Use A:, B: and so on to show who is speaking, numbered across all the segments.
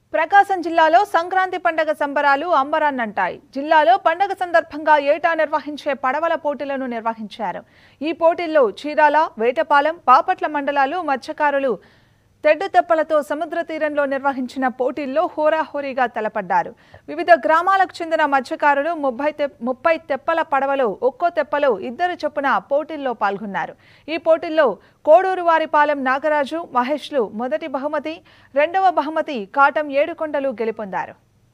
A: ప్రకాశం జిల్లాలో సంక్రాంతి పండగ సంబరాలు అంబరాన్నంటాయి జిల్లాలో పండగ సందర్భంగా ఏటా నిర్వహించే పడవల పోటీలను నిర్వహించారు ఈ పోటీల్లో చీరాల వేటపాలెం బాపట్ల మండలాలు మత్స్యకారులు తెడ్డు తెప్పలతో సముద్ర తీరంలో నిర్వహించిన పోటీల్లో హోరాహోరీగా తలపడ్డారు వివిధ గ్రామాలకు చెందిన మత్స్యకారులు ముప్పై తె ముప్పై తెప్పల పడవలు ఒక్కో తెప్పలో ఇద్దరు చొప్పున పోటీల్లో పాల్గొన్నారు ఈ పోటీల్లో కోడూరు వారిపాలెం నాగరాజు మహేష్లు మొదటి బహుమతి రెండవ బహుమతి కాటం ఏడుకొండలు గెలుపొందారు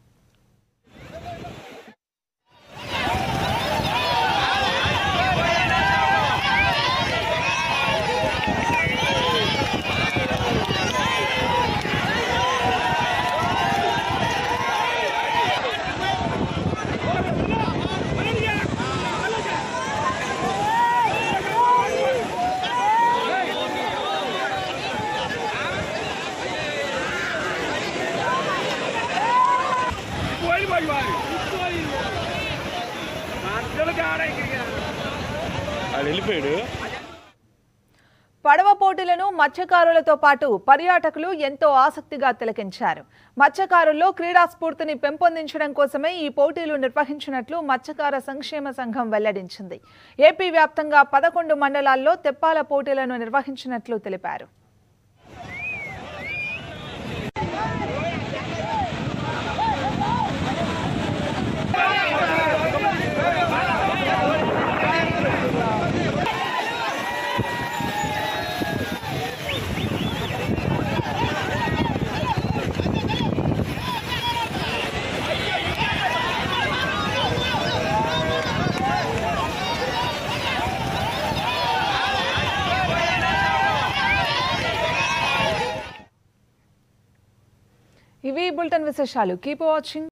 B: പോയി പരിപാടി മക്കളൊക്കെ ആടെ
C: ఆడు వెళ్ళిపోయాడు
A: పడవ పోటీలను మత్స్యకారులతో పాటు పర్యాటకులు ఎంతో ఆసక్తిగా తిలకించారు మత్స్యకారుల్లో క్రీడా స్ఫూర్తిని పెంపొందించడం కోసమే ఈ పోటీలు నిర్వహించినట్లు మత్స్యకార సంక్షేమ సంఘం వెల్లడించింది ఏపీ వ్యాప్తంగా పదకొండు మండలాల్లో తెప్పాల పోటీలను నిర్వహించినట్లు తెలిపారు ఇవి బులెటిన్ విశేషాలు కీప్ వాచింగ్